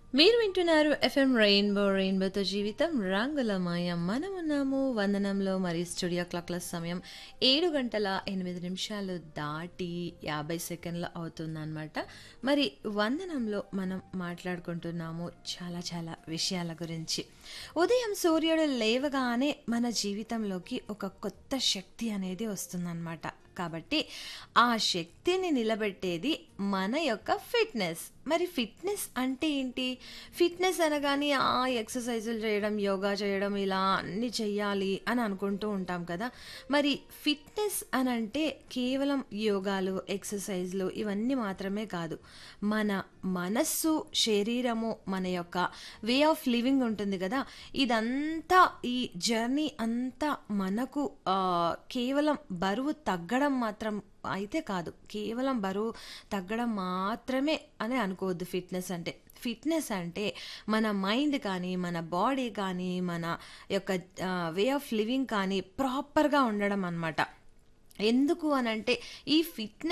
మీరు వింటున్నారు FM rainbow రెయిన్బోతో జీవితం రంగులమయం మనం ఉన్నాము వందనంలో మరి స్టూడియో క్లాక్ల సమయం ఏడు గంటల ఎనిమిది నిమిషాలు దాటి యాభై సెకండ్లు అవుతుందన్నమాట మరి వందనంలో మనం మాట్లాడుకుంటున్నాము చాలా చాలా విషయాల గురించి ఉదయం సూర్యుడు లేవగానే మన జీవితంలోకి ఒక కొత్త శక్తి అనేది వస్తుందన్నమాట కాబట్టి ఆ శక్తిని నిలబెట్టేది మన యొక్క ఫిట్నెస్ మరి ఫిట్నెస్ అంటే ఏంటి ఫిట్నెస్ అనగానే ఆ ఎక్సర్సైజులు చేయడం యోగా చేయడం ఇలా అన్ని చెయ్యాలి అని అనుకుంటూ ఉంటాం కదా మరి ఫిట్నెస్ అని అంటే కేవలం యోగాలు ఎక్సర్సైజ్లు ఇవన్నీ మాత్రమే కాదు మన మనస్సు శరీరము మన యొక్క వే ఆఫ్ లివింగ్ ఉంటుంది కదా ఇదంతా ఈ జర్నీ అంతా మనకు ఆ, కేవలం బరువు తగ్గడం మాత్రం అయితే కాదు కేవలం బరువు తగ్గడం మాత్రమే అని అనుకోవద్దు ఫిట్నెస్ అంటే ఫిట్నెస్ అంటే మన మైండ్ కానీ మన బాడీ కానీ మన యొక్క వే ఆఫ్ లివింగ్ కానీ ప్రాపర్గా ఉండడం అన్నమాట ఎందుకు అనంటే ఈ ఫిట్నెస్